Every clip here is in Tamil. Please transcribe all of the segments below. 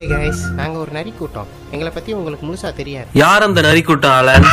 கைஸ் நாங்கள் ஒரு நரி கூட்டம் எங்களை பற்றி உங்களுக்கு முழுசாக தெரியாது யார் அந்த நரிக்குட்டம் ஆளன்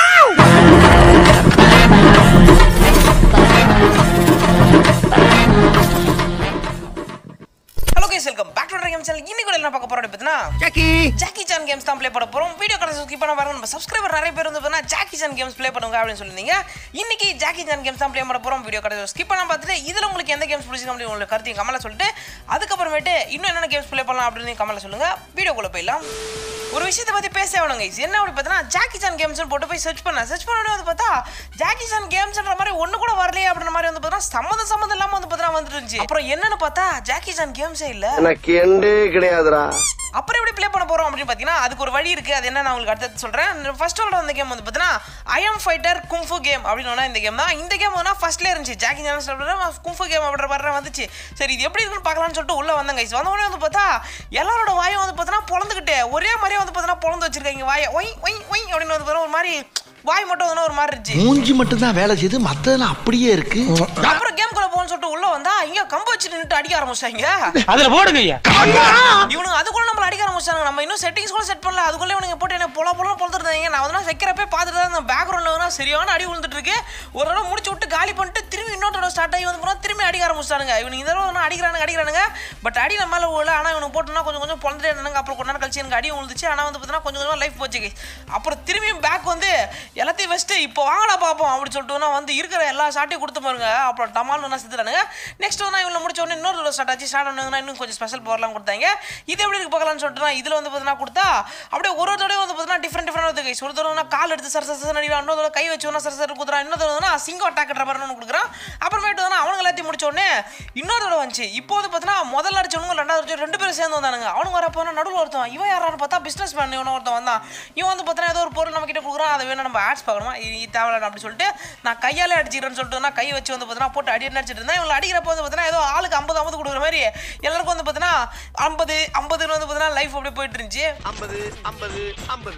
hello guys welcome back to game channel இன்னைக்கு கூட என்ன பார்க்க போறோம் பார்த்தீங்கன்னா ஜாக்கி ஜாக்கி சான் கேம்ஸ் தான் ப்ளே பண்ண போறோம் வீடியோ கடைசி ஸ்கிப் பண்ண பாருங்க நம்ம சப்ஸ்கிரைபர் நிறைய பேர் வந்து பார்த்தீங்கன்னா ஜாக்கி சான் கேம்ஸ் ப்ளே பண்ணுங்க அப்படின்னு சொல்லியிருந்தீங்க இன்னைக்கு ஜாக்கி சான் கேம்ஸ் தான் ப்ளே பண்ண போறோம் வீடியோ கடைசி ஸ்கிப் பண்ண பார்த்துட்டு இதுல உங்களுக்கு எந்த கேம்ஸ் பிடிச்சிருக்கு அப்படின்னு உங்களுக்கு கருத்தையும் கமல சொல்லிட்டு அதுக்கப்புறமேட்டு இன்னும் என்னென்ன கேம்ஸ் ப்ளே பண்ணலாம் அப்படின்னு கமல சொல்லுங்க வீடியோக்குள்ள போயிடலாம் ஒரு விஷயத்தை பத்தி பேச வேணும் கைஸ் என்ன அப்படி பார்த்தீங்கன்னா ஜாக்கி சான் கேம்ஸ் போட்டு போய் சர்ச் பண்ணேன் சர்ச் பண்ண உடனே வந்து பார்த்தா ஜாக்கி சான் கேம்ஸ்ன்ற மாதிரி ஒண்ணு கூட வரலையே அப்படின்ற மாதிரி வந்து பார்த்தா சம்மந்தம் சம்மந்தம் இல்லாம வந்து பார்த்தா வந்துட்டு இருந்துச்சு அப்புறம் என்னன்னு பார்த்தா ஜாக்கி சான் கேம்ஸே இல்ல எனக்கு எண்டே கிடையாதுடா அப்புறம் எப்படி ப்ளே பண்ண போறோம் அப்படின்னு பார்த்தீங்கன்னா அதுக்கு ஒரு வழி இருக்கு அது என்ன நான் உங்களுக்கு அடுத்தது சொல்றேன் ஃபர்ஸ்ட் விளாட வந்த கேம் வந்து பார்த்தீங்கன்னா I am fighter kung fu game அப்படின்னு இந்த கேம் தான் இந்த கேம் வந்து ஃபர்ஸ்ட்ல இருந்துச்சு ஜாக்கி ஜான்ஸ் கும்ஃபு கேம் அப்படின்ற மாதிரி வந்துச்சு சரி இது எப்படி இருக்குன்னு பார்க்கலாம்னு சொல்லிட்டு உள்ள வந்தேன் கைஸ் வந்த உடனே வந்து பார்த்தா எல்லாரோட வாயும் வந்து பார்த்தீங்கன்னா பொழந்துக்கிட்டு ஒரே மாதிரியே வந்து பார்த்தீங்கன்னா பொழந்து வச்சிருக்காங்க வாயை ஒய் ஒய் ஒய் அப்படின்னு வந்து பார்த்தீங்கன்னா ஒரு மாதிரி வாய் மட்டும் வந்து ஒரு மாதிரி இருந்துச்சு மூஞ்சி மட்டும் தான் வேலை செய்யுது மத்ததெல்லாம் அப்படியே இருக்கு அப்புறம் கேம் குள்ள போகணும்னு சொல்லிட்டு உள்ள வந்தா இங்க கம்பு வச்சு நின்னுட்டு அடிக்க ஆரம்பிச்சாங்க அதுல போடுங்க ஐயா இவனுங்க அதுக்குள்ள நம்மள அடிக்க ஆரம்பிச்சாங்க நம்ம இன்னும் செட்டிங்ஸ் கூட செட் பண்ணல அதுக்குள்ள இவனுங்க போட்டு என்ன பொல பொல பொழுதுருந்தாங்க நான் வந்து வைக்கிறப்ப பார்த்துட்டு தான் இந்த பேக்ரவுண்ட்ல வந்து சரியான அடி விழுந்துட்டு இருக்கு ஒரு தடவை முடிச்சு விட்டு காலி பண்ணிட்டு திரும்பி இன்னொரு தடவை ஸ்டார்ட் ஆகி வந்து போனா திரும்பி அடிக்க ஆரம்பிச்சானுங்க இவனுங்க இந்த தடவை வந்து அடிக்கிறானுங்க அடிக்கிறானுங்க பட் அடி நம்ம மேல விழல ஆனா இவனுக்கு போட்டோம்னா கொஞ்சம் கொஞ்சம் பொழந்துட்டே இருந்தாங்க அப்புறம் கொஞ்ச நேரம் கழிச்சு எனக்கு அடி விழுந்துச்சு ஆனா வந்து பார்த்தீங்கன்னா கொஞ்சம் கொஞ்சம் லைஃப் போச்சு guys. அப்புறம் திரும்பியும் பேக் வந்து எல்லாத்தையும் வச்சுட்டு இப்போ வாங்கடா பார்ப்போம் அப்படின்னு சொல்லிட்டு நான் வந்து இருக்கிற எல்லா ஷாட்டையும் கொடுத்து பாருங்க அப்புறம் டமால் என்ன செத்துட்டானுங்க நெக்ஸ்ட் வந்து இவங்க முடிச்ச உடனே இன்னொரு தடவை ஸ்டார்ட் ஆச்சு ஸ்டார்ட் ஆனதுன்னா இன்னும் கொஞ்சம் ஸ்பெஷல் பவர்லாம் கொடுத்தாங்க இது எப்படி இருக்கு பார்க்கலாம்னு சொல்லிட்டு நான் இதில் வந்து பார்த்தீங்கன்னா கொடுத்தா அப்படியே ஒரு ஒரு தடவை வந்து பார்த்தீங்கன்னா டிஃப்ரெண்ட் டிஃப்ரெண்ட் வந்து கைஸ் ஒரு தடவை கால் எடுத்து சர சர அடிக்கிறான் இன்னொரு தடவை கை வச்சு ஒன்றா சர சர குத்துறான் இன்னொரு தடவை வந்து சிங்கம் அட்டாக்ன்ற மாதிரி ஒன்று கொடுக்குறான் அப்புறமேட்டு வந்து அவனுங்க எல்லாத்தையும் முடிச்ச உடனே இன்னொரு தடவை வந்துச்சு இப்போ வந்து பார்த்தீங்கன்னா முதல்ல அடிச்சவனுங்க ரெண்டாவது அடிச்சவங்க ரெண்டு பேரும் சேர்ந்து வந்தானுங்க அவனுங்க வரப்போ நடுவில் ஒருத்தன் இவன் யாரான்னு பார்த்தா பிஸ்னஸ் மேன் இவன் ஒருத்தன் வந்தான் இவன் வந்து பார்த்தீங்கன்னா ஏதோ ஒரு பொருள் நம்ம கிட்ட கொடுக்குறான் அதை வேணும் நம்ம ஆட்ஸ் பார்க்கணுமா இது இது தேவையில்ல அப்படி சொல்லிட்டு நான் கையாலே அடிச்சிக்கிறேன்னு சொல்லிட்டு நான் கை வச்சு வந்து பார்த்தீங்கன்னா போட்டு அடி அடிச்சிட்டு இருந்தேன் இவங்களை அடிக்கிறப்ப வந்து பார்த்தீங்கன்னா ஏதோ ஆளுக்கு ஐம்பது ஐம்பது கொடுக்குற மாதிரி எல்லாருக்கும் வந்து பார்த்தீங்கன்னா ஐம்பது ஐம்பதுன்னு வந்து பார்த்தீங்கன்னா லைஃப் அப்படியே போயிட்டு இருந்துச்சு ஐம்பது ஐம்பது ஐம்பது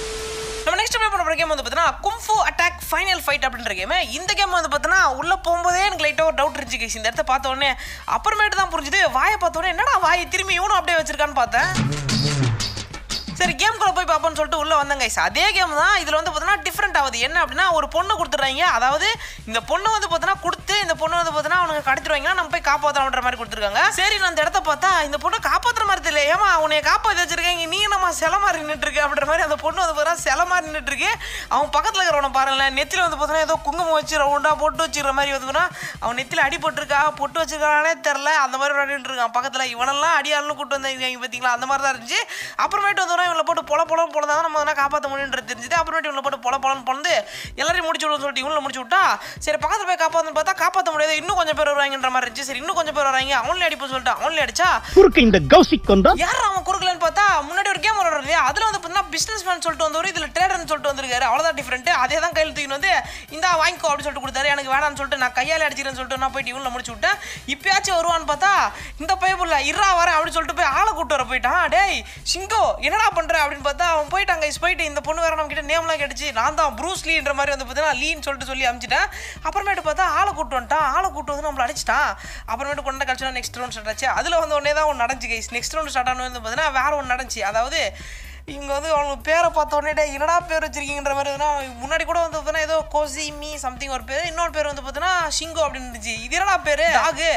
நம்ம நெக்ஸ்ட் ப்ளே பண்ணுற கேம் வந்து பார்த்தீங்கன்னா கும்ஃபு அட்டாக் ஃபைனல் ஃபைட் அப்படின்ற கேம் இந்த கேம் வந்து பார்த்தீங்கன்னா உள்ள போகும்போதே எனக்கு லைட்டாக ஒரு டவுட் இருந்துச்சு guys. இந்த இடத்த பார்த்த உடனே அப்புறமேட்டு தான் புரிஞ்சுது வாயை பார்த்த உடனே என்னடா வாயை திரும்பி இவனும் அப்படியே வச்சிருக்கான்னு பார்த்தேன் சரி கேம் குள்ள போய் பார்ப்போம்னு சொல்லிட்டு உள்ள வந்தேன் கைஸ் அதே கேம் தான் இதுல வந்து பார்த்தீங்கன்னா டிஃப்ரெண்ட் ஆகுது என்ன அப்படின்னா ஒரு பொண்ணு கொடுத்துட்றாங்க அதாவது இந்த பொண்ணு வந்து பார்த்தீங்கன்னா கொடுத்து இந்த பொண்ணு வந்து பார்த்தீங்கன்னா அவனுக்கு கடத்திடுவாங்கன்னா நம்ம போய் காப்பாற்றலாம்ன்ற மாதிரி கொடுத்துருக்காங்க சரி நான் அந்த இடத்த பார்த்தா இந்த பொண்ணு காப்பாற்றுற மாதிரி தெரியல ஏமா உன்னை காப்பாற்றி வச்சிருக்கீங்க நீ நம்ம சில மாதிரி நின்றுட்டு இருக்கு அப்படின்ற மாதிரி அந்த பொண்ணு வந்து பார்த்தீங்கன்னா சில மாதிரி நின்றுட்டு இருக்கு அவன் பக்கத்தில் இருக்கிறவனை பாருங்களேன் நெத்தியில் வந்து பார்த்தீங்கன்னா ஏதோ குங்குமம் வச்சு ரவுண்டாக போட்டு வச்சுக்கிற மாதிரி வந்து பார்த்தீங்கன்னா அவன் நெத்தியில் அடி போட்டிருக்கா பொட்டு வச்சிருக்கானே தெரில அந்த மாதிரி விளையாடிட்டு இருக்கான் பக்கத்தில் இவனெல்லாம் அடியாளுன்னு கூட்டு வந்தாங்க பார்த்தீங்களா அந்த மாதிரி தான் இருந்துச்சு அப்புறமேட்டு வந்து இவங்களை போட்டு பொல பொலம் பொழந்தா தான் நம்ம வந்து காப்பாற்ற முடியுன்றது தெரிஞ்சுது அப்புறமேட்டு இவங்களை போட்டு பொல பொலம் பொழந்து எல்லாரையும் முடிச்சு விடுன்னு சொல்லிட்டு இவங்களை முடிச்சு விட்டா சரி பக்கத்தில் போய் காப்பாற்றணும் பார்த்தா காப்பாற்ற முடியாது இன்னும் கொஞ்சம் பேர் வருவாங்கன்ற மாதிரி இருந்துச்சு சரி இன்னும் கொஞ்சம் பேர் வராங்க அவங்களே அடிப்போம் சொல்லிட்டு அவங்களே அடிச்சா குறுக்கு இந்த கௌசிக் கொண்டா யார் அவன் குறுக்கலன்னு பார்த்தா முன்னாடி ஒரு கேம் விளாடுறது இல்லையா அதில் வந்து பார்த்தீங்கன்னா பிஸ்னஸ் மேன் சொல்லிட்டு வந்தவர் இதில் ட்ரேடர்னு சொல்லிட்டு வந்திருக்காரு அவ்வளோதான் டிஃப்ரெண்ட் அதே தான் கையில் தூக்கின்னு வந்து இந்த வாங்கிக்கோ அப்படின்னு சொல்லிட்டு கொடுத்தாரு எனக்கு வேணாம்னு சொல்லிட்டு நான் கையால் அடிச்சிக்கிறேன்னு சொல்லிட்டு நான் போயிட்டு இவனில் முடிச்சு விட்டேன் இப்பயாச்சும் வருவான்னு பார்த்தா இந்த பையப்புல இருறா வரேன் அப்படின்னு சொல்லிட்டு போய் ஆளை கூட்டு வர போயிட்டான் டேய் சிங்கோ என்னடா பண்ற அப்படின்னு பார்த்தா அவன் போயிட்டாங்க guys. போயிட்டு இந்த பொண்ணு வேற நம்ம கிட்ட நேம்லாம் கேட்டுச்சு நான் தான் ப்ரூஸ் லீன்ற மாதிரி வந்து பார்த்தீங்கன்னா லீன்னு சொல்லிட்டு சொல்லி அமிச்சிட்டேன் அப்புறமேட்டு பார்த்தா ஆளை கூட்டு வந்துட்டான் ஆளை கூட்டு வந்து நம்மள அடிச்சிட்டான் அப்புறமேட்டு கொண்ட கழிச்சு நெக்ஸ்ட் ரவுண்ட் ஸ்டார்ட் ஆச்சு அதில் வந்து ஒன்னே தான் ஒன்று நடந்துச்சு கைஸ் நெக்ஸ்ட் ரவுண்ட் ஸ்டார்ட் ஆனது வந்து பார்த்தீங்கன்னா வேற ஒன்று நடந்துச்சு அதாவது இவங்க வந்து அவங்க பேரை பார்த்த உடனே "டேய், என்னடா பேர் வச்சிருக்கீங்கன்ற மாதிரி எதுனா முன்னாடி கூட வந்து பார்த்தீங்கன்னா ஏதோ கோசிமி சம்திங் ஒரு பேர் இன்னொரு பேர் வந்து பார்த்தீங்கன்னா ஷிங்கோ அப்படின்னு இருந்துச்சு இது என்னடா பேரு டாகு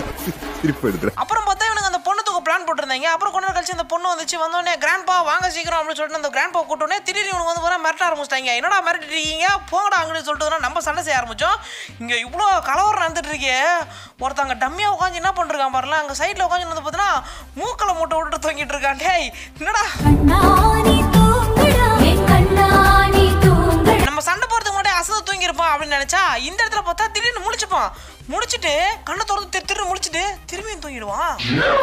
அப்புறம் பார்த்தா இவனுக்கு அந்த பொண்ணு தூக்க பிளான் போட்டிருந்தாங்க அப்புறம் கொஞ்ச நேரம் கழிச்சு அந்த பொண்ணு வந்துச்சு வந்தோடனே கிராண்ட்பா வாங்க சீக்கிரம் அப்படின்னு சொல்லிட்டு அந்த கிராண்ட்பா கூட்டோடனே திடீர்னு இவனுக்கு வந்து போனால் மிரட்ட ஆரம்பிச்சிட்டாங்க என்னடா மிரட்டிட்டு இருக்கீங்க போங்கடா அங்கன்னு சொல்லிட்டு வந்தா நம்ம சண்டை செய்ய ஆரம்பிச்சோம் இங்கே இவ்வளோ கலவரம் நடந்துட்டு இருக்கே ஒருத்தங்க டம்மியாக உட்காந்து என்ன பண்ணிருக்கான் பாருல அங்கே சைடில் உட்காந்து வந்து பார்த்தீங்கன்னா மூக்களை மூட்டை விட்டுட்டு தொங்கிட்டு இருக்கான் டேய் என்னடா கண்ணாணி தூங்குடா என் கண்ணாணி தூங்குடா நம்ம சண்டை போறதுக்கு முன்னாடி அசந்து தூங்கி இருப்பான் அப்படின்னு நினைச்சா இந்த இடத்துல பார்த்தா திடீர்னு முழிச்சுப்பான் முழிச்சிட்டு கண்ணை திறந்து திரு திரு முழிச்சிட்டு திரும்பியும் தூங்கிடுவான்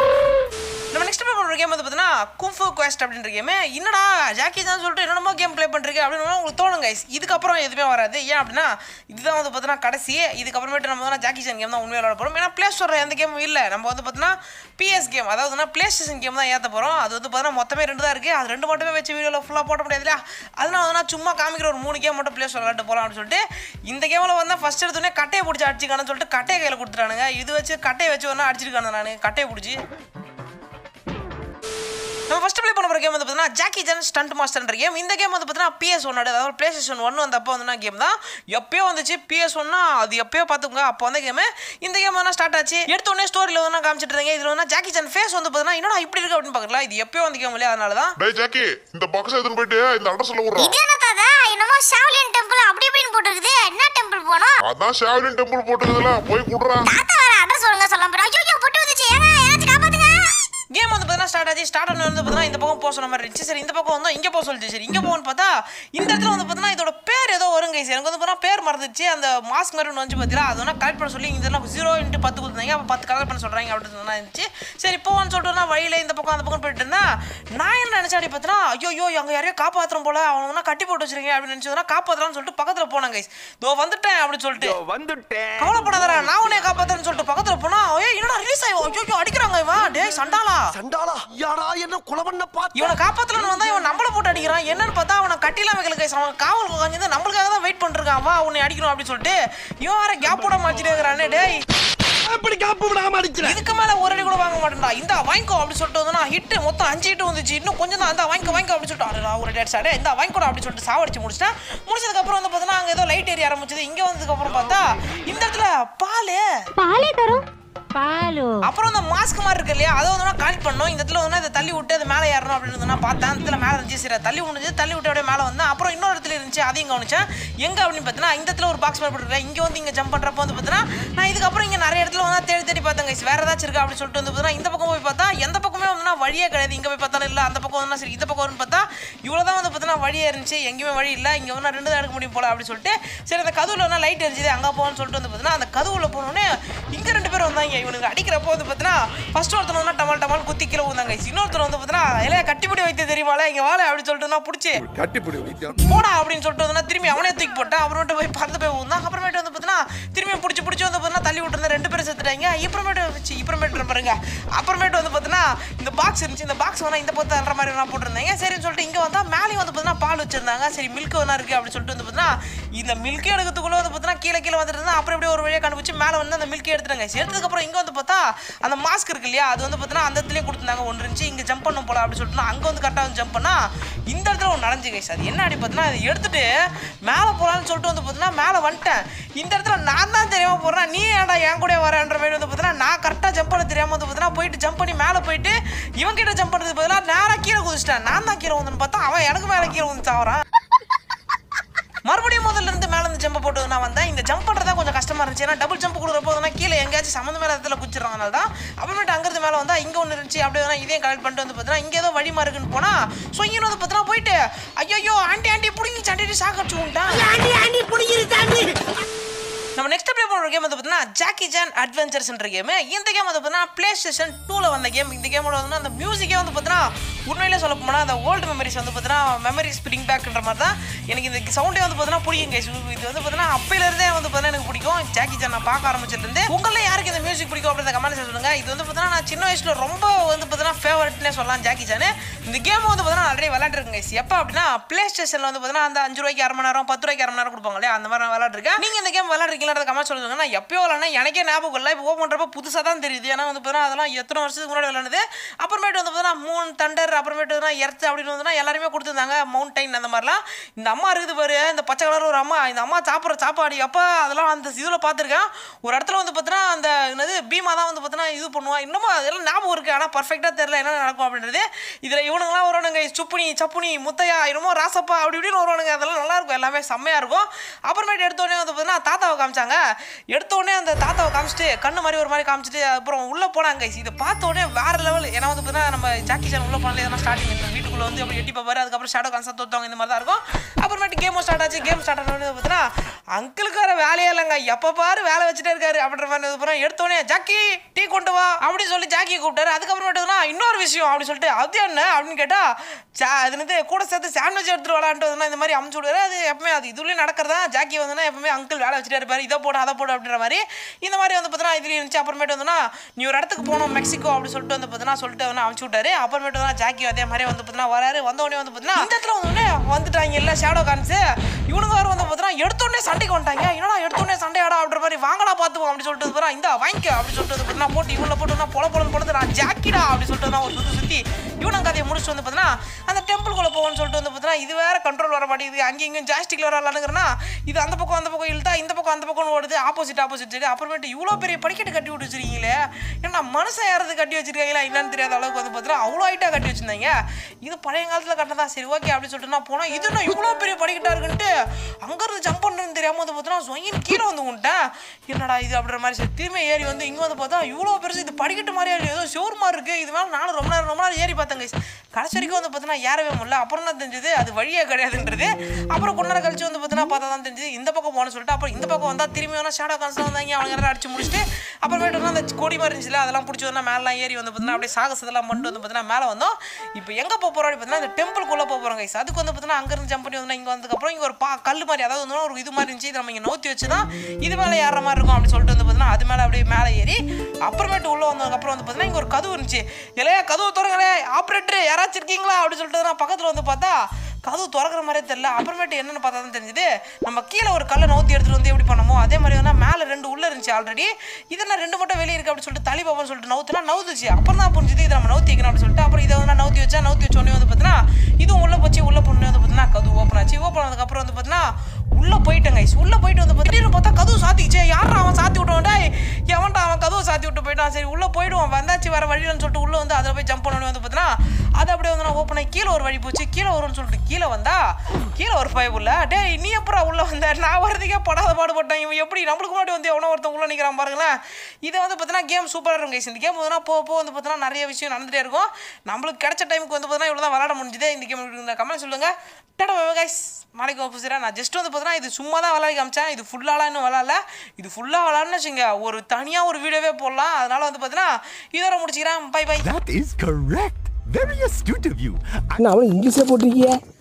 நம்ம நெக்ஸ்ட் ப்ளே பண்ணுற கேம் வந்து பார்த்தீங்கன்னா கும்ஃபு குவெஸ்ட் அப்படின்ற கேம் என்னடா ஜாக்கி தான் சொல்லிட்டு என்னென்னமோ கேம் ப்ளே பண்ணுறீங்க அப்படின்னு உங்களுக்கு தோணும் கைஸ் இதுக்கப்புறம் எதுவுமே வராது ஏன் அப்படின்னா இதுதான் வந்து பார்த்தீங்கன்னா கடைசி இதுக்கப்புறமேட்டு நம்ம வந்து ஜாக்கி சான் கேம் தான் உண்மையாக விளாட போகிறோம் ஏன்னா ப்ளே ஸ்டோர் எந்த கேமும் இல்லை நம்ம வந்து பார்த்தீங்கன்னா பிஎஸ் கேம் அதாவது ப்ளே ஸ்டேஷன் கேம் தான் ஏற்ற போகிறோம் அது வந்து பார்த்தீங்கன்னா மொத்தமே ரெண்டு தான் இருக்குது அது ரெண்டு மட்டுமே வச்சு வீடியோவில் ஃபுல்லாக போட முடியாது இல்லையா அதனால வந்து நான் சும்மா காமிக்கிற ஒரு மூணு கேம் மட்டும் ப்ளே ஸ்டோர் விளாட்டு போகலாம் அப்படின்னு சொல்லிட்டு இந்த கேமில் வந்து ஃபஸ்ட் எடுத்தோடனே கட்டையை பிடிச்சி அடிச்சிக்கானு சொல்லிட்டு கட்டையை கையில் கொடுத்துட்டானுங்க இது வச்சு கட்டையை வச்சு வேணா அடிச்சிருக்கானு நான் கட்டையை பிடிச்சி நம்ம ஃபர்ஸ்ட் ப்ளே பண்ண போகிற கேம் வந்து பார்த்தீங்கன்னா ஜாக்கி ஜான் ஸ்டண்ட் மாஸ்டர்ன்ற கேம் இந்த கேம் வந்து பார்த்தீங்கன்னா பிஎஸ் ஒன்னோட அதாவது பிளே ஸ்டேஷன் ஒன் வந்து அப்போ வந்து கேம் தான் எப்பயோ வந்துச்சு பிஎஸ் ஒன்னா அது எப்பயோ பார்த்துக்கோங்க அப்போ வந்த கேம் இந்த கேம் வந்து ஸ்டார்ட் ஆச்சு எடுத்த உடனே ஸ்டோரியில் வந்து காமிச்சிட்டு இருந்தாங்க இதில் வந்து ஜாக்கி ஜான் ஃபேஸ் வந்து பார்த்தீங்கன்னா என்னடா இப்படி இருக்கு அப்படின்னு பார்க்கலாம் இது எப்பயோ வந்த கேம் இல்லையா அதனால தான் டேய் ஜாக்கி இந்த பாக்ஸ் எடுத்துட்டு போயிட்டு இந்த அட்ரஸ்ல விடுறா இது என்ன தாத்தா என்னமோ ஷாவ்லின் டெம்பிள் அப்படி இப்படின்னு போட்டுருக்குது என்ன டெம்பிள் போனோம் அதான் ஷாவ்லின் டெம்பிள் போட்டுக்குதுல போய் குடுறா தாத்தா வர அட்ரஸ் சொல்லுங்க சொல்ல போறோம் ஐயோ பொட்டு வந்துச்சு ஏங்க ஏதாச்சும் காப்பாத்துங்க கேம் வந்து பார்த்தீங்கன்னா ஸ்டார்ட் ஆச்சு ஸ்டார்ட் ஆனது வந்து பார்த்தீங்கன்னா இந்த பக்கம் போக சொன்ன மாதிரி இருந்துச்சு சரி இந்த பக்கம் வந்து இங்கே போக சொல்லிச்சு சரி இங்கே போகணும்னு பார்த்தா இந்த இடத்துல வந்து பார்த்தீங்கன்னா இதோட பேர் ஏதோ வரும் கைஸ் எனக்கு வந்து பார்த்தீங்கன்னா பேர் மறந்துச்சு அந்த மாஸ்க் மாதிரி ஒன்று வந்து பார்த்தீங்கன்னா அது வந்து கலெக்ட் பண்ண சொல்லி இந்த இதெல்லாம் ஜீரோ இன்ட்டு பத்து கொடுத்தாங்க அப்போ பத்து கலெக்ட் பண்ண சொல்கிறாங்க அப்படின்னு இருந்துச்சு சரி போவான்னு சொல்லிட்டு நான் வழியில் இந்த பக்கம் அந்த பக்கம் போயிட்டு இருந்தேன் நான் என்ன நினச்சேன் அப்படி பார்த்தீங்கன்னா ஐயோ ஐயோ அங்கே யாரையோ காப்பாற்றுறோம் போல அவங்க கட்டி போட்டு வச்சிருக்கீங்க அப்படின்னு நினச்சதுனா காப்பாற்றலாம்னு சொல்லிட்டு பக்கத்தில் போனேன் கைஸ் இதோ வந்துட்டேன் அப்படின்னு சொல்லிட்டு வந்துட்டேன் கவலைப்படாதடா நான் உன்னை காப்பாத்துறேன்னு சொல்லிட்டு பக்கத்துல போனா ஏய் என்னடா ரிலீஸ் ஆயி ஐயோ அடிக்கிறாங்க இவன் டேய் சண்டாளா சண்டாளா யாரா என்ன குலவண்ண பார்த்து இவனை காப்பாத்தலன்னு வந்தா இவன் நம்மள போட்டு அடிக்கிறான் என்னன்னு பார்த்தா அவனை கட்டிலாம் வைக்கல கைஸ் அவன் காவல் உட்காந்து நம்மளுக்காக தான் வெயிட் பண்ணிருக்கான் வா உன்னை அடிக்கணும் அப்படின்னு சொல்லிட்டு இவன் வேற கேப் போட மாச்சிட்டு இருக்கிறானே டேய் எப்படி காப்பு விடாம அடிக்கிற இதுக்கு மேல ஒரு அடி கூட வாங்க மாட்டேன்டா இந்த வாங்கிக்கோ அப்படின்னு சொல்லிட்டு வந்து நான் ஹிட் மொத்தம் அஞ்சு ஹிட் வந்துச்சு இன்னும் கொஞ்சம் தான் இந்த வாங்கிக்கோ வாங்கிக்கோ அப்படின்னு சொல்லிட்டு அடடா ஒரு டேட் சாடே இந்த வாங்கிக்கோ அப்படின்னு சொல்லிட்டு சாவடிச்சு முடிச்சிட்டேன் முடிச்சதுக்கு அப்புறம் வந்து பார்த்தீங்கன்னா அங்க ஏதோ லைட் ஏறி ஆரம்பிச்சது இங்க வந்ததுக்கு அப்புறம் பார்த்தா இந்த இடத்துல பாலு பாலே தரும் பாலு அப்புறம் அந்த மாஸ்க் மாதிரி இருக்கு இல்லையா அதை வந்து கனெக்ட் பண்ணோம் இந்த இடத்துல வந்து அதை தள்ளி விட்டு அது மேலே ஏறணும் அப்படின்னு நான் பார்த்தேன் அந்த இடத்துல மேலே இருந்துச்சு சரி தள்ளி விடுச்சு தள்ளி விட்டு அப்படியே மேலே வந்தேன் அப்புறம் இன்னொரு இடத்துல இருந்துச்சு அதையும் கவனிச்சேன் எங்கே அப்படின்னு பார்த்தீங்கன்னா இந்த இடத்துல ஒரு பாக்ஸ் மாதிரி போட்டுருக்கேன் இங்கே வந்து இங்கே ஜம்ப் பண்ணுறப்போ வந்து பார்த்தீங்கன்னா நான் இதுக்கப்புறம் இங்கே நிறைய இடத்துல வந்து தேடி தேடி பார்த்தேன் guys. வேற ஏதாச்சும் இருக்கா அப்படின்னு சொல்லிட்டு வந்து பார்த்தீங்கன்னா இந்த பக்கம் போய் பார்த்தா எந்த பக்கமே வந்து வழியே கிடையாது இங்கே போய் பார்த்தாலும் இல்லை அந்த பக்கம் வந்து சரி இந்த பக்கம் வரும்னு பார்த்தா இவ்வளோ தான் வந்து பார்த்தீங்கன்னா வழியே இருந்துச்சு எங்கேயுமே வழி இல்லை இங்கே வந்து ரெண்டு தான் எடுக்க முடியும் போல அப்படின்னு சொல்லிட்டு சரி அந்த கதவுல வந்து லைட் எரிஞ்சுது அங்கே போகணும்னு சொல்லிட்டு வந்து பார்த்தீங்கன்னா அந்த கதவுல போனோடனே இங்கே ரெண்டு பேரும் வந்தாங்க இவனுக்கு அடிக்கிறப்போ வந்து பார்த்தீங்கன்னா ஃபர்ஸ்ட் ஒருத்தர் வந்து டமால் டமால் குத்தி கீழே வந்தாங்க இன்னொருத்தர் வந்து பார்த்தீங்கன்னா இலைய கட்டிப்பிடி வைத்து தெரியுமால இங்கே வாழை அப்படின்னு சொல்லிட்டு நான் பிடிச்சி கட்டிப்பிடி வைத்தியம் போடா அப்படின்னு சொல்லிட்டு வந்து திரும்பி அவனே தூக்கி போட்டேன் அப்புறமேட்டு போய் பறந்து போய் வந்தான் அப்புறமேட்டு வந்து பார்த்தீங்கன்னா திரும்பி பிடிச்சி பிடிச்சி வந்து பார்த்தீங்கன்னா தள்ளி விட்டுருந்தேன் ரெண்டு பேரும் செத்துட்டாங்க அப்புறமேட்டு வச்சு அப்புறமேட்டு பாருங்க அப்புறமேட்டு வந்து பார்த்தீங்கன்னா இந்த பாக்ஸ் இருந்துச்சு இந்த பாக்ஸ் வேணா இந்த பத்து அல்ற மாதிரி நான் போட்டிருந்தேங்க சரின்னு சொல்லிட்டு இங்கே வந்தால் மேலேயும் வந்து பார்த்தீங்கன்னா பால் வச்சிருந்தாங்க சரி மில்க் வேணா இருக்கு அப்படின்னு சொல்லிட்டு வந்து பார்த்தீங்கன்னா இந்த மில்க் எடுக்கிறதுக்குள்ள வந்து பார்த்தீங்கன்னா கீழே கீழே வந்துட்டு இருந்தா அப்புறம் எப்படியோ ஒரு வழியாக கண்டுபிடிச்சு மேலே வந்து அந்த மில்க் எடுத்துட்டாங்க எடுத்ததுக்கு அப்புறம் இங்கே வந்து பார்த்தா அந்த மாஸ்க் இருக்கு இல்லையா அது வந்து பார்த்தீங்கன்னா அந்த இடத்துலயே கொடுத்துருந்தாங்க ஒன்று இருந்துச்சு இங்கே ஜம்ப் பண்ணும் போல அப்படின்னு சொல்லிட்டு நான் அங்கே வந்து கரெக்டாக வந்து ஜம்ப் பண்ணா இந்த இடத்துல ஒன்று நடந்து கைஸ் அது என்ன அப்படி பார்த்தீங்கன்னா அதை எடுத்துட்டு மேலே போகலான்னு சொல்லிட்டு வந்து பார்த்தீங்கன்னா மேலே வந்துட்டேன் இந்த இடத்துல நான் தான் தெரியாம போகிறேன் நீ ஏன்டா என் கூட வரேன்ற மாதிரி வந்து பார்த்தீங்கன்னா நான் கரெக்டாக ஜம்ப் பண்ண தெரியாம வந்து பார்த்தீங்கன்னா போயிட்டு ஜம்ப் பண்ணி மேலே போயிட்டு இவன் கிட்ட ஜம்ப் பண்ணுறதுக்கு பதிலாக நேராக கீழே குதிச்சிட்டேன் நான் தான் கீழே வந்துன்னு பார்த்தா அவன் எனக்கு மேலே கீழே வந்து சாவறான் மறுபடியும் முதல்ல இருந்து மேல இருந்து ஜம்ப் போட்டு நான் வந்தேன் இந்த ஜம்ப் பண்றதா கொஞ்சம் கஷ்டமா இருந்துச்சு ஏன்னா டபுள் ஜம்ப் கொடுக்குறப்போ வந்து கீழே எங்கேயாச்சும் சம்மந்த மேல இடத்துல குச்சிடுறாங்க தான் அப்புறமேட்டு அங்கிருந்து மேல வந்தா இங்க ஒன்று இருந்துச்சு அப்படியே வந்து இதையும் கலெக்ட் பண்ணிட்டு வந்து பார்த்தீங்கன்னா இங்க ஏதோ வழி இருக்குன்னு போனா ஸோ இங்கே வந்து பார்த்தீங்கன்னா போயிட்டு ஐயோ ஆண்டி ஆண்டி பிடிங்கி சண்டி சாக்கடிச்சு விட்டான் நம்ம நெக்ஸ்ட் ப்ளே பண்ணுற கேம் வந்து பார்த்தீங்கன்னா ஜாக்கி ஜான் அட்வென்ச்சர்ஸ்ன்ற கேம் இந்த கேம் வந்து பார்த்தீங்கன்னா ப்ளே ஸ்டேஷன் டூவில் வந்த கேம் இந்த கேமோட வந்து அந்த மியூசிக்கே வந்து பார்த்தீங்கன்னா உண்மையிலே சொல்ல போனால் அந்த ஓல்டு மெமரிஸ் வந்து பார்த்தீங்கன்னா மெமரிஸ் ஸ்பிரிங் பேக்ன்ற மாதிரி தான் எனக்கு இந்த சவுண்டே வந்து பார்த்தீங்கன்னா பிடிக்கும் guys. இது வந்து பார்த்தீங்கன்னா அப்பையிலேருந்தே வந்து பார்த்தீங்கன்னா எனக்கு பிடிக்கும் ஜாக்கி ஜான் நான் பார்க்க ஆரம்பிச்சிலேருந்து உங்களில் யாருக்கு இந்த மியூசிக் பிடிக்கும் அப்படின்ற கமெண்ட் சொல்லுங்க இது வந்து பார்த்தீங்கன்னா நான் சின்ன வயசில் ரொம்ப வந்து பார்த்தீங்கன்னா ஃபேவரட்னே சொல்லலாம் ஜாக்கி ஜான் இந்த கேம் வந்து பார்த்தீங்கன்னா ஆல்ரெடி விளையாட்டுருக்கேன் guys. எப்போ அப்படின்னா ப்ளே ஸ்டேஷனில் வந்து பார்த்தீங்கன்னா அந்த அஞ்சு ரூபாய்க்கு அரை மணி நேரம் பத்து ரூபாய்க்கு அரை மணி நேரம் கொடுப்பாங்க இல்லையா அந்த மாதிரி நான் விளையாடுறேன் நீங்கள் இந்த கேம் விளையாடுறீங்களா கமெண்ட் சொல்லுங்க நான் எப்பயோ விளையாடுனா எனக்கே ஞாபகம் இல்லை இப்போ ஓப்பன் பண்ணுறப்ப புதுசாக தான் தெரியுது ஏன்னா வந்து பார்த்தீங்கன்னா அதெல்லாம் எத்தனை வருஷத்துக்கு முன்னாடி விளையாடுது அப்புறமேட்டு வந்து பார்த்தீங்கன்னா மூன் தண்டர் அப்புறமேட்டு வந்து எர்த் அப்படின்னு வந்து எல்லாருமே கொடுத்துருந்தாங்க மவுண்டைன் அந்த மாதிரிலாம் இந்த அம்மா இருக்குது பாரு இந்த பச்சை கலர் ஒரு அம்மா இந்த அம்மா சாப்பிட்ற சாப்பாடு எப்போ அதெல்லாம் அந்த இதில் பார்த்துருக்கேன் ஒரு இடத்துல வந்து பார்த்தீங்கன்னா அந்த என்னது பீமா தான் வந்து பார்த்தீங்கன்னா இது பண்ணுவான் இன்னமும் அதெல்லாம் ஞாபகம் இருக்குது ஆனால் பர்ஃபெக்டாக தெரியல என்ன நடக்கும் அப்படின்றது இதில் இவனுங்களாம் வருவானுங்க சுப்புனி சப்புனி முத்தையா என்னமோ ராசப்பா அப்படி இப்படின்னு வருவானுங்க அதெல்லாம் நல்லா இருக்கும் எல்லாமே செம்மையாக இருக்கும் அப்புறமேட்டு எடுத்த உடனே வந்து பார்த்தீங்கன்னா தாத்தாவை காமிச்சாங்க எடுத்த உடனே அந்த தாத்தாவை காமிச்சிட்டு கண்ணு மாதிரி ஒரு மாதிரி காமிச்சிட்டு அப்புறம் உள்ளே போனாங்க இதை பார்த்த உடனே வேற லெவல் ஏன்னா வந்து பார்த்தீங்கன்னா நம்ம ஜாக்கி சான் உள்ளே போனாலே எதனா ஸ்டார்டிங் வீட்டுக்குள்ளே வந்து அப்படி எட்டி பார்ப்பாரு அதுக்கப்புறம் ஷேடோ கான்செப்ட் தோத்தவங்க இந்த மாதிரி தான் இருக்கும் அப்புறமேட்டு கேமும் ஸ்டார்ட் ஆச்சு கேம் ஸ்டார்ட் ஆனது பார்த்தீங்கன்னா அங்கிளுக்கு வேற வேலையே இல்லைங்க எப்போ பாரு வேலை வச்சுட்டே இருக்காரு அப்படின்ற மாதிரி அப்புறம் எடுத்தோடனே ஜாக்கி டீ கொண்டு வா அப்படின்னு சொல்லி ஜாக்கியை கூப்பிட்டாரு அதுக்கப்புறமேட்டுனா இன்னொரு விஷயம் அப்படின்னு சொல்லிட்டு அது என்ன அப்படின்னு கேட்டா சா அது வந்து கூட சேர்த்து சாண்ட்விச் எடுத்துட்டு விளாண்டுனா இந்த மாதிரி அமுச்சு விடுவாரு அது எப்பவுமே அது இதுலேயும் நடக்கிறதா ஜாக்கி வந்துன்னா எப்பவுமே அங்கிள் வேலை வச்சுட்டே இருப்பாரு இதை போடு அதை போடு அப்படின்ற மாதிரி இந்த மாதிரி வந்து பார்த்தீங்கன்னா இதுலேயும் இருந்துச்சு அப்புறமேட்டு வந்துன்னா நீ ஒரு இடத்துக்கு போகணும் மெக்சிகோ அப்படின்னு சொல்லிட்டு வந்து பார்த்தீங்கன்னா சொல்லிட்டு வந்து அமுச்சு விட்டாரு அப்புறமேட்டு வந்து ஜாக்கி ஜாக்கி அதே மாதிரி வந்து பார்த்தீங்கன்னா வராரு வந்த உடனே வந்து பார்த்தீங்கன்னா இந்த இடத்துல வந்து உடனே வந்துட்டாங்க இல்லை ஷேடோ கான்ஸ் இவனுங்க வேறு வந்து பார்த்தீங்கன்னா எடுத்த உடனே சண்டைக்கு வந்துட்டாங்க என்னடா எடுத்த உடனே சண்டையாடா அப்படின்ற மாதிரி வாங்கடா பார்த்துப்போம் அப்படி சொல்லிட்டு வந்து இந்த வாங்கிக்க அப்படி சொல்லிட்டு வந்து பார்த்தீங்கன்னா போட்டு இவனை போட்டு நான் பொல பொலன்னு பொழுது நான் ஜாக்கிடா அப்படி சொல்லிட்டு நான் ஒரு சுற்றி சுற்றி இவனுங்க கதையை முடிச்சுட்டு வந்து பார்த்தீங்கன்னா அந்த டெம்பிள்குள்ளே போகணும்னு சொல்லிட்டு வந்து பார்த்தீங்கன்னா இது வேற கண்ட்ரோல் வர மாட்டேங்குது அங்கேயும் இங்கேயும் ஜாஸ்டிக்கில் வர விளாடுங்கிறனா இது அந்த பக்கம் அந்த பக்கம் இழுத்தா இந்த பக்கம் அந்த பக்கம் ஓடுது ஆப்போசிட் ஆப்போசிட் சைடு அப்புறமேட்டு இவ்வளோ பெரிய படிக்கட்டு கட்டி விட்டு வச்சிருக்கீங்களே ஏன்னா மனுஷன் யாராவது கட்டி வச்சிருக்காங்களா என்னன்னு தெரியாத அளவுக்கு வந்து பார்த்தீங்கன்னா அவ்வளோ ஹைட்டாக கட்டி வச்சிருந்தாங்க இது பழைய காலத்தில் கட்டினதா சரி ஓகே அப்படின்னு சொல்லிட்டு நான் போனேன் இது என்ன இவ்வளோ பெரிய படிக்கட்டாக இருக்குன்ட்டு அங்கேருந்து ஜம்ப் பண்ணுன்னு தெரியாமல் வந்து பார்த்தீங்கன்னா சொங்கின்னு கீழே வந்து விட்டேன் என்னடா இது அப்படின்ற மாதிரி சரி திரும்பி ஏறி வந்து இங்கே வந்து பார்த்தா இவ்வளோ பெருசு இது படிக்கட்டு மாதிரியா இருக்கு ஏதோ ஷோர் மாதிரி இருக்குது இது மேலே நானும் ரொம்ப நேரம் ரொம்ப நேரம் ஏறி பார்த்தேன் guys. கடைசி வரைக்கும் வந்து பார்த்தீங்கன்னா ஏறவே முடியல அப்புறம் தான் தெரிஞ்சது அது வழியே கிடையாதுன்றது அப்புறம் கொஞ்ச நேரம் கழிச்சு வந்து பார்த்தீங்கன்னா பார்த்தா தான் தெரிஞ்சது இந்த பக்கம் போகணும்னு சொல்லிட்டு அப்புறம் இந்த பக்கம் வந்தால் திரும்பி வேணா ஷேடோ கான்ஸ்லாம் வந்தாங்க அவங்க யாரும் அடிச்சு முடிச்சுட்டு அப்புறமேட்டு வந்து அந்த கொடி மாதிரி இருந்துச்சுல அதெல்லாம் பிடிச்சி வந்தால் மேலாம் ஏறி வந்து பார்த்தீங்கன்னா அப்படியே சாகசத்தெல்லாம் பண்ணிட்டு வந்து பார்த்தீங்கன்னா மேலே வந்தோம் இப்போ எங்கே போக போகிறோம் பார்த்தீங்கன்னா இந்த டெம்பிள்குள்ளே போக போகிறோம் கைஸ் அதுக்கு வந்து பார்த்தீங்கன்னா அங்கேருந்து ஜம்ப் பண்ணி வந்தோம் இங்கே வந்ததுக்கப்புறம் இங்கே ஒரு பா கல் மாதிரி அதாவது வந்து ஒரு இது மாதிரி இருந்துச்சு இதை நம்ம இங்கே நோத்தி வச்சு தான் இது மேலே ஏறுற மாதிரி இருக்கும் அப்படின்னு சொல்லிட்டு வந்து பார்த்தீங்கன்னா அது மேலே அப்படியே மேலே ஏறி அப்புறமேட்டு உள்ளே வந்ததுக்கப்புறம் வந்து பார்த்தீங்கன்னா இங்கே ஒரு கதவு இருந்துச்சு இல்லையா கதவு திறங்களே ஆப்ரேட்டர் யாராச்சும் இருக்கீங்களா அப்படின்னு சொல்லிட்டு நான் பக்கத்தில் வந்து பார்த்தா கதவு திறக்கிற மாதிரியே தெரியல அப்புறமேட்டு என்னென்னு பார்த்தா தான் தெரிஞ்சுது நம்ம கீழே ஒரு கல்லை நோத்தி எடுத்துகிட்டு வந்து எப்படி பண்ணமோ அதே மாதிரி வந்து மேலே ரெண்டு உள்ளே இருந்துச்சு ஆல்ரெடி இதெல்லாம் ரெண்டு மட்டும் வெளியே இருக்குது அப்படின்னு சொல்லிட்டு தள்ளி பார்ப்போம்னு சொல்லிட்டு நவுத்துனா நவுத்துச்சு அப்புறம் தான் புரிஞ்சுது இதை நம்ம நவுத்தி வைக்கணும் அப்படின்னு சொல்லிட்டு அப்புறம் இதை வந்து நான் நவுத்தி வச்சா நவுத்தி வச்ச உடனே வந்து பார்த்தீங்கன்னா இதுவும் உள்ளே போச்சு உள்ளே பொண்ணு வந்து பார்த்தீங்கன்னா கதவு ஓப்பன் ஆச்சு ஓப்பன் ஆனதுக்கப்புறம் வந்து பார்த்தீங்கன்னா உள்ளே போயிட்டேன் கைஸ் உள்ளே போயிட்டு வந்து திடீர்னு பார்த்தா கதவு சாத்திக்கிச்சே யாரா அவன் சாத்தி விட்டுவான் டேய் எவன்டா அவன் கதவு சாத்தி விட்டு போயிட்டான் சரி உள்ளே போயிடுவான் வந்தாச்சு வர வழியிலன்னு சொல்லிட்டு உள்ளே வந்து அதில் போய் ஜம்ப் பண்ணணும் வந்து பார்த்தீங்கன்னா அது அப்படியே வந்து நான் ஓப்பன் ஆகி கீழே ஒரு வழி போச்சு கீழே வரும்னு சொல்லிட்டு கீழே வந்தா கீழே ஒரு ஃபைவ் உள்ள டேய் நீ எப்படா உள்ள வந்த நான் வரதுக்கே படாத பாடுபட்டேன் இவன் எப்படி நம்மளுக்கு முன்னாடி வந்து எவனோ ஒருத்தன் உள்ள நிற்கிறான் பாருங்களேன் இதை வந்து பார்த்தீங்கன்னா கேம் சூப்பராக இருக்கும் கைஸ் இந்த கேம் வந்து போக போக வந்து பார்த்தீங்கன்னா நிறைய விஷயம் நடந்துகிட்டே இருக்கும் நம்மளுக்கு கிடைச்ச டைமுக்கு வந்து பார்த்தீங்கன்னா இவ்வளோ தான் விளாட முடிஞ்சுது இந்த கேம் இந்த கமெண்ட் சொல்லுங்கள் டடா கைஸ் நாளைக்கு ஆப்போசிட்டாக நான் ஜஸ்ட் வந்து பார்த்தீங்கன்னா இது சும்மா தான் விளாடி காமிச்சேன் இது ஃபுல்லாலாம் இன்னும் விளாட்ல இது ஃபுல்லாக விளாட்னு வச்சுங்க ஒரு தனியாக ஒரு வீடியோவே போடலாம் அதனால வந்து பார்த்தீங்கன்னா இதோட முடிச்சுக்கிறேன் bye bye That is correct. Very astute of you. என்ன அவனும் இங்கிலீஷே போட்டிருக்கிய